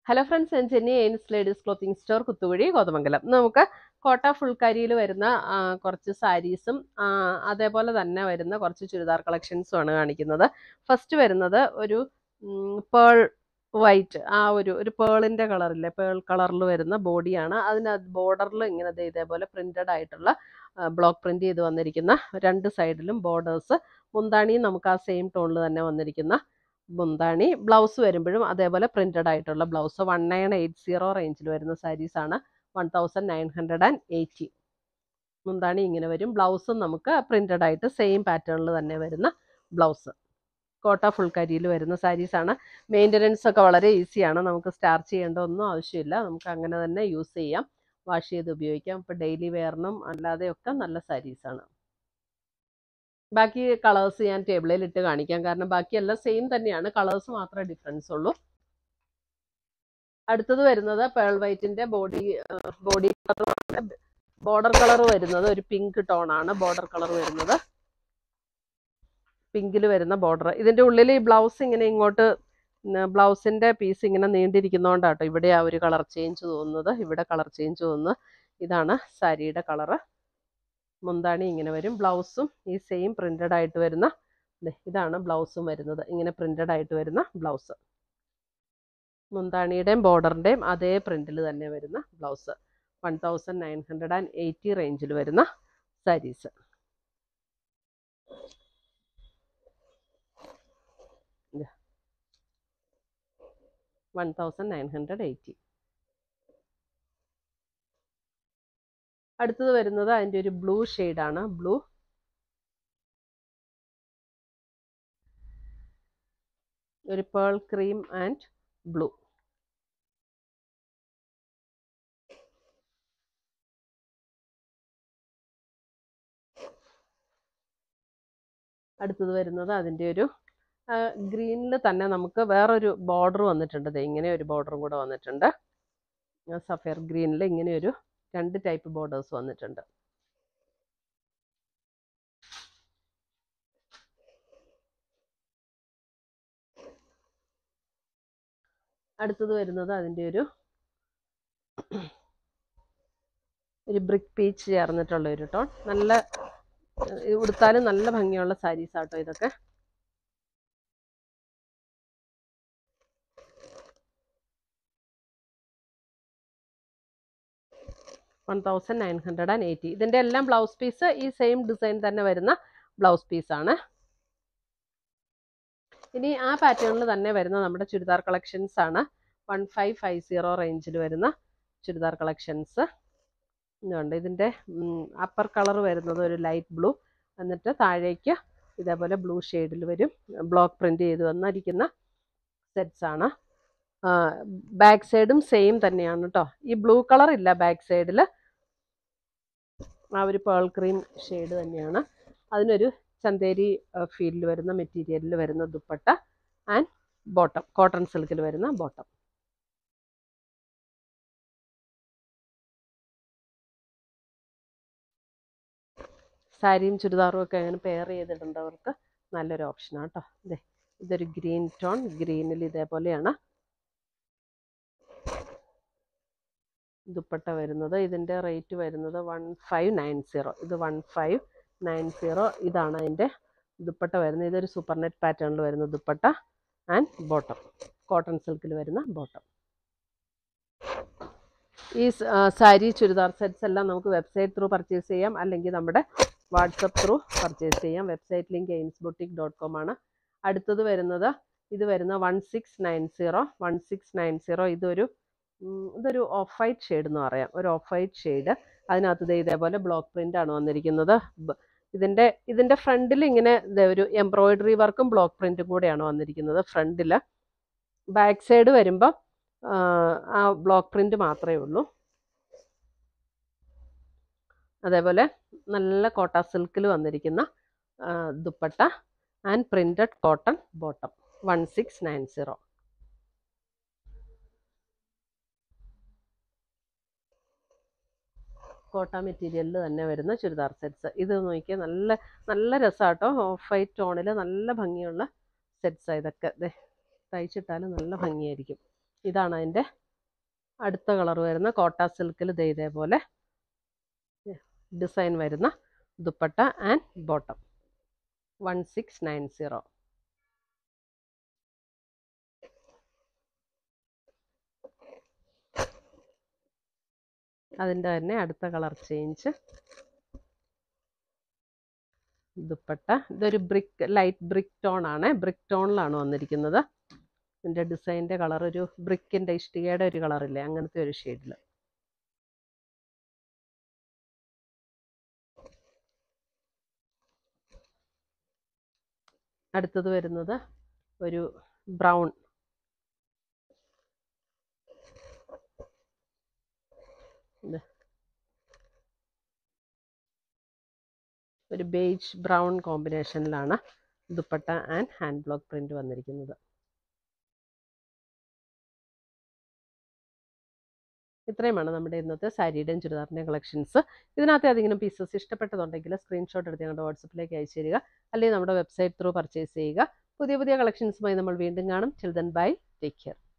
hello friends ഞാൻ Jenny Ains ladies clothing store Kuthukuzhy Kothamangalam നമുക്ക് കോട്ട ഫുൾക്കാരിയിൽ വരുന്ന ആ, കുറച്ച് സാരീസും ആ, അതേപോലെ തന്നെ വരുന്ന കുറച്ച് ചുരിദാർ കളക്ഷൻസും ആണ് കാണിക്കുന്നത് ഫസ്റ്റ് വരുന്നത് ഒരു പേൾ വൈറ്റ് ആ ഒരു ഒരു പേളിൻ്റെ കളറില്ലേ പേൾ കളറിൽ വരുന്ന ബോഡിയാണ് അതിന് ബോർഡറിൽ ഇങ്ങനെ ദേ ഇതേപോലെ പ്രിന്റഡ് ആയിട്ടുള്ള ബ്ലോക്ക് പ്രിന്റ് ചെയ്ത് വന്നിരിക്കുന്ന രണ്ട് സൈഡിലും ബോർഡേഴ്സ് മുന്താണിയും നമുക്ക് ആ സെയിം ടോണിൽ തന്നെ വന്നിരിക്കുന്ന മുന്താണി ബ്ലൗസ് വരുമ്പോഴും അതേപോലെ പ്രിന്റഡ് ആയിട്ടുള്ള blouse one nine eight zero റേഞ്ചിൽ വരുന്ന സാരീസ് ആണ് one thousand nine hundred and eighty മുന്താണി ഇങ്ങനെ വരും ബ്ലൗസും നമുക്ക് പ്രിന്റഡ് ആയിട്ട് സെയിം പാറ്റേണിൽ തന്നെ വരുന്ന ബ്ലൗസ് കോട്ട ഫുൾക്കരിയിൽ വരുന്ന സാരീസ് ആണ് മെയിൻ്റനൻസ് ഒക്കെ വളരെ ഈസിയാണ് നമുക്ക് സ്റ്റാർച്ച് ചെയ്യേണ്ട ഒന്നും ആവശ്യമില്ല നമുക്ക് അങ്ങനെ തന്നെ യൂസ് ചെയ്യാം വാഷ് ചെയ്ത് ഉപയോഗിക്കാം ഇപ്പോൾ ഡെയിലി വെയറിനും അല്ലാതെയൊക്കെ നല്ല സാരീസാണ് ബാക്കി കളേഴ്സ് ഞാൻ ടേബിളിൽ ഇട്ട് കാണിക്കാം കാരണം ബാക്കിയെല്ലാം സെയിം തന്നെയാണ് കളേഴ്സ് മാത്രമേ ഡിഫറൻസ് ഉള്ളൂ അടുത്തത് വരുന്നത് പേൾ വൈറ്റിന്റെ body body colour border colour വരുന്നത് ഒരു പിങ്ക് ടോൺ ആണ് ബോർഡർ കളർ വരുന്നത് പിങ്കിൽ വരുന്ന ബോർഡർ ഇതിന്റെ ഉള്ളിൽ ഈ ബ്ലൗസ് ഇങ്ങനെ ഇങ്ങോട്ട് ബ്ലൗസിന്റെ പീസ് ഇങ്ങനെ നീണ്ടിരിക്കുന്നതുകൊണ്ടാട്ടോ ഇവിടെ ആ ഒരു കളർ ചേഞ്ച് തോന്നുന്നത് ഇവിടെ കളർ ചേഞ്ച് തോന്നുന്നത് ഇതാണ് സാരിയുടെ കളറ് മുന്താണി ഇങ്ങനെ വരും ബ്ലൗസും ഈ സെയിം പ്രിന്റഡ് ആയിട്ട് വരുന്ന ദേ ഇതാണ് ബ്ലൗസും വരുന്നത് ഇങ്ങനെ പ്രിന്റഡ് ആയിട്ട് വരുന്ന ബ്ലൗസ് മുന്താണിയുടെയും ബോർഡറിൻ്റെയും അതേ പ്രിന്റിൽ തന്നെ വരുന്ന blouse one thousand nine hundred and eighty റേഞ്ചിൽ വരുന്ന saris one thousand nine hundred eighty അടുത്തത് വരുന്നത് അതിൻ്റെ ഒരു ബ്ലൂ ആണ് ബ്ലൂ ഒരു പേൾ ക്രീം ആൻഡ് ബ്ലൂ അടുത്തത് വരുന്നത് അതിൻ്റെ ഒരു ഗ്രീനിൽ തന്നെ നമുക്ക് വേറൊരു ബോർഡർ വന്നിട്ടുണ്ട് ദേ ഇങ്ങനെ ഒരു ബോർഡറും കൂടെ വന്നിട്ടുണ്ട് സഫയർ ഗ്രീനിൽ ഇങ്ങനെ ഒരു രണ്ട് ടൈപ്പ് ബോർഡേഴ്സ് വന്നിട്ടുണ്ട് അടുത്തത് വരുന്നത് അതിൻ്റെ ഒരു ഒരു ബ്രിക്ക് പീച്ച് ചേർന്നിട്ടുള്ള ഒരു ടോൺ നല്ല ഏഹ് ഉടുത്താലും നല്ല ഭംഗിയുള്ള സാരീസ് ആട്ടോ ഇതൊക്കെ one thousand nine hundred and eighty ഇതിൻ്റെ എല്ലാം ബ്ലൗസ് പീസ് ഈ സെയിം ഡിസൈൻ തന്നെ വരുന്ന ബ്ലൗസ് പീസാണ് ഇനി ആ പാറ്റേണിൽ തന്നെ വരുന്ന നമ്മുടെ ചുരിദാർ കളക്ഷൻസ് ആണ് വൺ ഫൈവ് ഫൈവ് സീറോ റേഞ്ചിൽ വരുന്ന ചുരിദാർ കളക്ഷൻസ് ഇതുണ്ട് ഇതിൻ്റെ അപ്പർ കളർ വരുന്നത് ഒരു ലൈറ്റ് ബ്ലൂ എന്നിട്ട് താഴേക്ക് ഇതേപോലെ ബ്ലൂ ഷെയ്ഡിൽ വരും ബ്ലോക്ക് പ്രിന്റ് ചെയ്ത് വന്നിരിക്കുന്ന സെറ്റ്സ് ആണ് ബാക്ക് സൈഡും സെയിം തന്നെയാണ് കേട്ടോ ഈ ബ്ലൂ കളർ ഇല്ല ബാക്ക് സൈഡിൽ ആ ഒരു പേൾ ക്രീം ഷെയ്ഡ് തന്നെയാണ് അതിനൊരു ചന്തേരി ഫീൽഡിൽ വരുന്ന മെറ്റീരിയലിൽ വരുന്ന ദുപ്പട്ട ആൻഡ് ബോട്ടം കോട്ടൺ സിൽക്കിൽ വരുന്ന ബോട്ടം സാരിയും ചുരിദാറും ഒക്കെ അങ്ങനെ പെയർ ചെയ്തിടേണ്ടവർക്ക് നല്ലൊരു ഓപ്ഷനാണ് കേട്ടോ ഇതേ ഇതൊരു ഗ്രീൻ ടോൺ ഗ്രീനിൽ ഇതേപോലെയാണ് ദുപ്പട്ട വരുന്നത് ഇതിൻ്റെ റേറ്റ് വരുന്നത് വൺ ഫൈവ് നയൻ സീറോ ഇത് വൺ ഫൈവ് നയൻ സീറോ ഇതാണ് അതിൻ്റെ ദുപ്പട്ട വരുന്നത് ഇതൊരു സൂപ്പർ നെറ്റ് പാറ്റേണിൽ വരുന്ന ദുപ്പട്ട ആൻഡ് ബോട്ടം കോട്ടൺ സിൽക്കിൽ വരുന്ന ബോട്ടം ഈ സാരി ചുരിദാർ സെറ്റ്സ് എല്ലാം നമുക്ക് വെബ്സൈറ്റ് ത്രൂ പർച്ചേസ് ചെയ്യാം അല്ലെങ്കിൽ നമ്മുടെ വാട്സപ്പ് ത്രൂ പർച്ചേസ് ചെയ്യാം website link Ains boutique dot com ആണ് അടുത്തത് വരുന്നത് ഇത് വരുന്ന one six nine zero one six nine zero ഇതൊരു ഉം, ഇതൊരു ഓഫ് വൈറ്റ് ഷെയ്ഡ് എന്ന് പറയാം ഒരു ഓഫ് വൈറ്റ് ഷെയ്ഡ് അതിനകത്ത് ദേ ഇതേപോലെ ബ്ലോക്ക് പ്രിന്റ് ആണ് വന്നിരിക്കുന്നത് ബ- ഇതിന്റെ ഇതിന്റെ ഫ്രണ്ടിൽ ഇങ്ങനെ ദേ ഒരു എംബ്രോയിഡറി വർക്കും ബ്ലോക്ക് പ്രിന്റും കൂടെയാണ് വന്നിരിക്കുന്നത് ഫ്രണ്ടിൽ ബാക്ക് സൈഡ് വരുമ്പോൾ ആ ബ്ലോക്ക് പ്രിന്റ് മാത്രമേ ഉള്ളൂ അതേപോലെ നല്ല കോട്ട സിൽക്കിൽ വന്നിരിക്കുന്ന ആ, dupatta and printed cotton bottom one six nine zero Kota മെറ്റീരിയലിൽ തന്നെ വരുന്ന ചുരിദാർ സെറ്റ്സ് ഇത് നോക്കിയാൽ നല്ല നല്ല രസമാട്ടോ ഓഫ് വൈറ്റ് ടോണിൽ നല്ല ഭംഗിയുള്ള സെറ്റ്സാണ് ഇതൊക്കെ ദേ തയ്ച്ചിട്ടാൽ നല്ല ഭംഗിയായിരിക്കും ഇതാണ് അതിൻ്റെ അടുത്ത കളർ വരുന്ന കോട്ട സിൽക്കിൽ ദേ ഇതേപോലെ ഡിസൈൻ വരുന്ന dupatta and bottom one six nine zero അതിൻ്റെ തന്നെ അടുത്ത കളർ ചേഞ്ച് ദുപ്പട്ട ഇതൊരു ബ്രിക്ക് ലൈറ്റ് ബ്രിക്ക് ടോൺ ആണ് ബ്രിക്ക് ടോണിലാണ് വന്നിരിക്കുന്നത് ഇതിൻ്റെ ഡിസൈൻ്റെ കളർ ഒരു ബ്രിക്കിൻ്റെ ഇഷ്ടികയുടെ ഒരു കളറില്ലേ അങ്ങനത്തെ ഒരു ഷെയ്ഡിൽ അടുത്തത് വരുന്നത് ഒരു ബ്രൗൺ ഒരു ബേജ് ബ്രൗൺ കോമ്പിനേഷനിലാണ് dupatta and hand block print വന്നിരിക്കുന്നത് ഇത്രയുമാണ് നമ്മുടെ ഇന്നത്തെ സാരിയുടെയും ചുരിദാറിൻ്റെയും കളക്ഷൻസ് ഇതിനകത്ത് ഏതെങ്കിലും പീസസ് ഇഷ്ടപ്പെട്ടതുണ്ടെങ്കിൽ സ്ക്രീൻഷോട്ട് എടുത്ത് ഞങ്ങളുടെ വാട്സപ്പിലേക്ക് അയച്ചു തരിക അല്ലെങ്കിൽ നമ്മുടെ വെബ്സൈറ്റ് ത്രൂ പർച്ചേസ് ചെയ്യുക പുതിയ പുതിയ കളക്ഷൻസുമായി നമ്മൾ വീണ്ടും കാണും ചിൽഡ്രൻ ബൈ ടേക്ക് കെയർ